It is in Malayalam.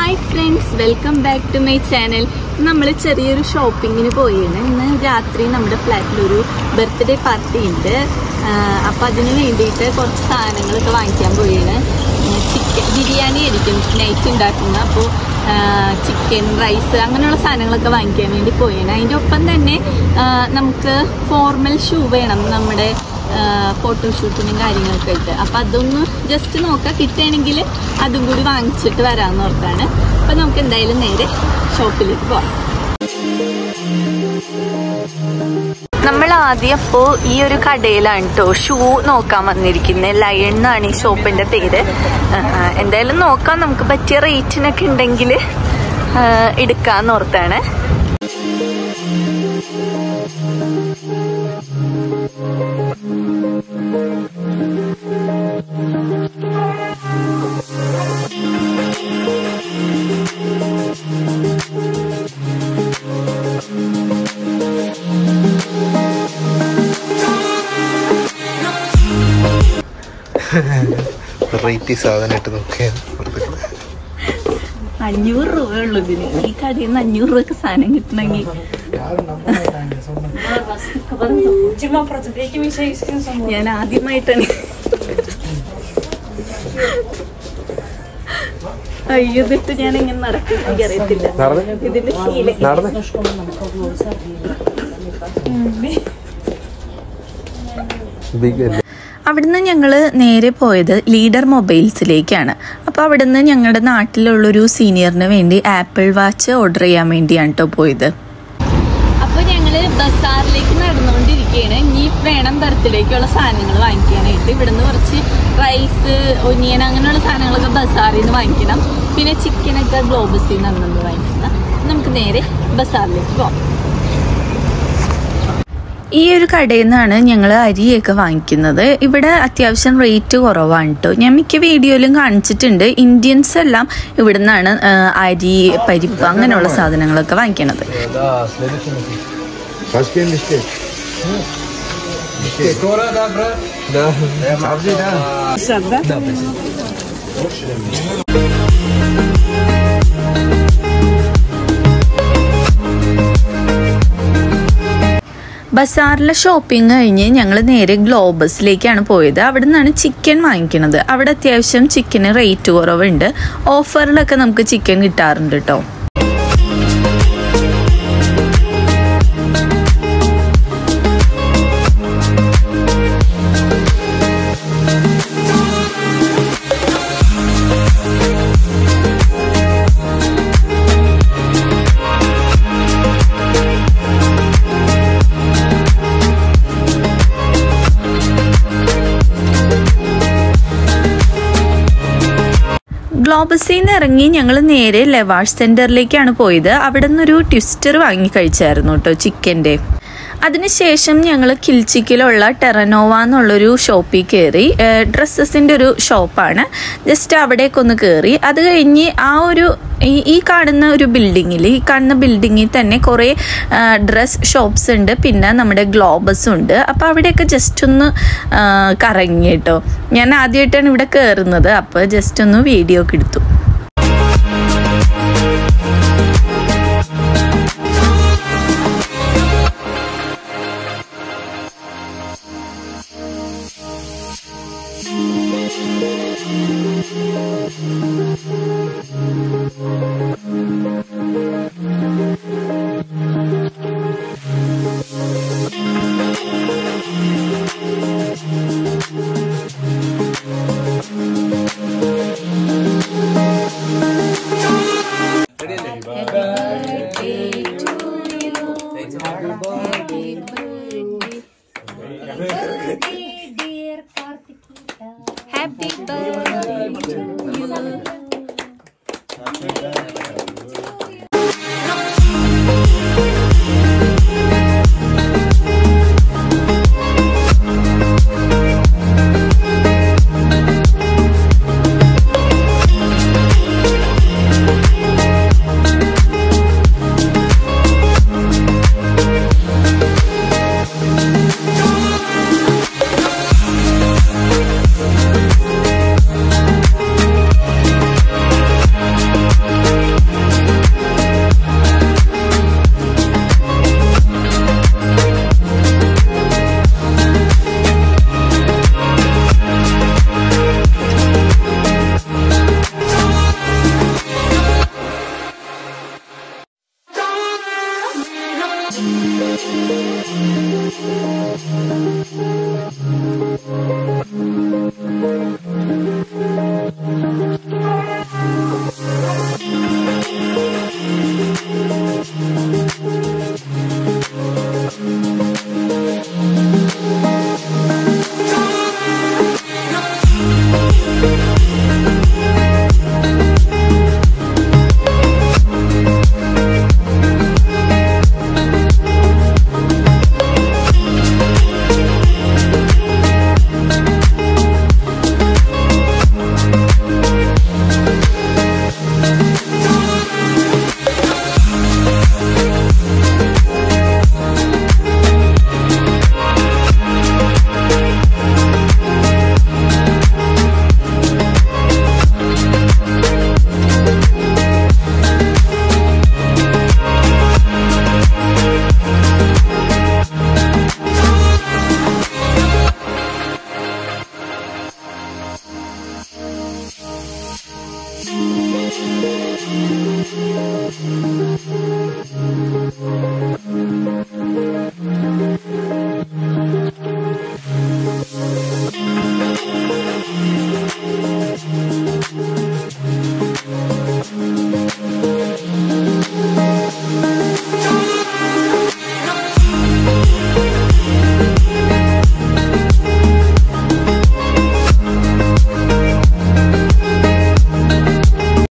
Hi friends welcome back to my channel നമ്മൾ ചെറിയൊരു ഷോപ്പിങ്ങിന് പോയാണ് ഇന്ന് രാത്രി നമ്മുടെ ഫ്ലാറ്റിലൊരു ബർത്ത്ഡേ പാർട്ടി ഉണ്ട് അപ്പം അതിന് വേണ്ടിയിട്ട് കുറച്ച് സാധനങ്ങളൊക്കെ വാങ്ങിക്കാൻ പോയാണ് ചിക്കൻ ബിരിയാണി ആയിരിക്കും നൈറ്റ് ഉണ്ടാക്കുന്ന അപ്പോൾ ചിക്കൻ റൈസ് അങ്ങനെയുള്ള സാധനങ്ങളൊക്കെ വാങ്ങിക്കാൻ വേണ്ടി പോയാണ് അതിൻ്റെ ഒപ്പം തന്നെ ആ, നമുക്ക് ഫോർമൽ ഷൂ വേണം നമ്മുടെ ഫോട്ടോഷൂട്ടിനും കാര്യങ്ങളൊക്കെ ആയിട്ട് അപ്പം അതൊന്ന് ജസ്റ്റ് നോക്കാം കിട്ടുകയാണെങ്കിൽ അതും കൂടി വാങ്ങിച്ചിട്ട് വരാമെന്ന് ഓർത്താണ് അപ്പം നമുക്ക് എന്തായാലും നേരെ ഷോപ്പിലേക്ക് പോവാം നമ്മൾ ആദ്യം അപ്പോൾ ഈ ഒരു കടയിലാണ് കേട്ടോ ഷൂ നോക്കാൻ വന്നിരിക്കുന്നത് ലയൺ എന്നാണ് ഈ ഷോപ്പിന്റെ പേര് ആ, എന്തായാലും നോക്കാം നമുക്ക് പറ്റിയ റേറ്റിനൊക്കെ ഉണ്ടെങ്കിൽ എടുക്കാന്ന് ഓർത്താണ് വെറൈറ്റി സാധനമായിട്ട് നോക്കിയാൽ അഞ്ഞൂറ് രൂപ ഉള്ളു ഇതിന് ഈ കടയിൽ നിന്ന് അഞ്ഞൂറ് രൂപക്ക് സാധനം കിട്ടണമെങ്കിൽ ഞാൻ ആദ്യമായിട്ടാണ് അയ്യോ ഇതിട്ട് ഞാൻ എങ്ങനെ നടക്കും എനിക്ക് അറിയത്തില്ല ഇതിന്റെ ശീലം നടന്ന് ബിഗ് അല്ലേ അവിടുന്ന് ഞങ്ങൾ നേരെ പോയത് ലീഡർ മൊബൈൽസിലേക്കാണ് അപ്പോൾ അവിടുന്ന് ഞങ്ങളുടെ നാട്ടിലുള്ളൊരു സീനിയറിന് വേണ്ടി ആപ്പിൾ വാച്ച് ഓർഡർ ചെയ്യാൻ വേണ്ടിയാണ് കേട്ടോ പോയത് അപ്പൊ ഞങ്ങള് ബസാറിലേക്ക് നടന്നുകൊണ്ടിരിക്കുകയാണ് ഇനി വേണം ബർത്ത്ഡേക്കുള്ള സാധനങ്ങൾ വാങ്ങിക്കാനായിട്ട് ഇവിടുന്ന് കുറച്ച് റൈസ് ഒനിയൻ അങ്ങനെയുള്ള സാധനങ്ങളൊക്കെ ബസാറിൽ നിന്ന് വാങ്ങിക്കണം പിന്നെ ചിക്കനൊക്കെ ഗ്ലോബസിൽ നിന്നാണ് നമ്മൾ വാങ്ങിക്കുന്നത് നമുക്ക് നേരെ ബസാറിലേക്ക് പോവാം ഈ ഒരു കടയിൽ നിന്നാണ് ഞങ്ങൾ അരിയൊക്കെ വാങ്ങിക്കുന്നത് ഇവിടെ അത്യാവശ്യം റേറ്റ് കുറവാണ് കേട്ടോ ഞാൻ മിക്ക വീഡിയോയിലും കാണിച്ചിട്ടുണ്ട് ഇന്ത്യൻസ് എല്ലാം ഇവിടെ നിന്നാണ് അരി പരിപ്പ് അങ്ങനെയുള്ള സാധനങ്ങളൊക്കെ വാങ്ങിക്കണത് Başka müşteri. Da. Savcı da. ബസാറിലെ ഷോപ്പിംഗ് കഴിഞ്ഞ് ഞങ്ങൾ നേരെ ഗ്ലോബസിലേക്കാണ് പോയത് അവിടെ നിന്നാണ് ചിക്കൻ വാങ്ങിക്കുന്നത് അവിടെ അത്യാവശ്യം ചിക്കന് റേറ്റ് കുറവുണ്ട് ഓഫറിലൊക്കെ നമുക്ക് ചിക്കൻ കിട്ടാറുണ്ട് കേട്ടോ ഗ്ലോബസിൽ നിന്ന് ഇറങ്ങി ഞങ്ങൾ നേരെ ലെവാഷ് സെന്ററിലേക്കാണ് പോയത് അവിടെ നിന്നൊരു ട്വിസ്റ്റർ വാങ്ങി കഴിച്ചായിരുന്നു കേട്ടോ ചിക്കൻ്റെ അതിനുശേഷം ഞങ്ങൾ കിൽച്ചിക്കിലുള്ള ടെറനോവ എന്നുള്ളൊരു ഷോപ്പിൽ കയറി ഡ്രസ്സസിൻ്റെ ഒരു ഷോപ്പാണ് ജസ്റ്റ് അവിടേക്കൊന്ന് കയറി അത് കഴിഞ്ഞ് ആ ഒരു ഈ ഈ കാണുന്ന ഒരു ബിൽഡിങ്ങിൽ ഈ കാണുന്ന ബിൽഡിങ്ങിൽ തന്നെ കുറേ ഡ്രസ് ഷോപ്സ് ഉണ്ട് പിന്നെ നമ്മുടെ ഗ്ലോബസും ഉണ്ട് അപ്പോൾ അവിടെയൊക്കെ ജസ്റ്റ് ഒന്ന് ആ, കറങ്ങി കേട്ടോ ഞാൻ ആദ്യമായിട്ടാണ് ഇവിടെ കയറുന്നത് അപ്പോൾ ജസ്റ്റ് ഒന്ന് വീഡിയോ ഒക്കെ എടുത്തു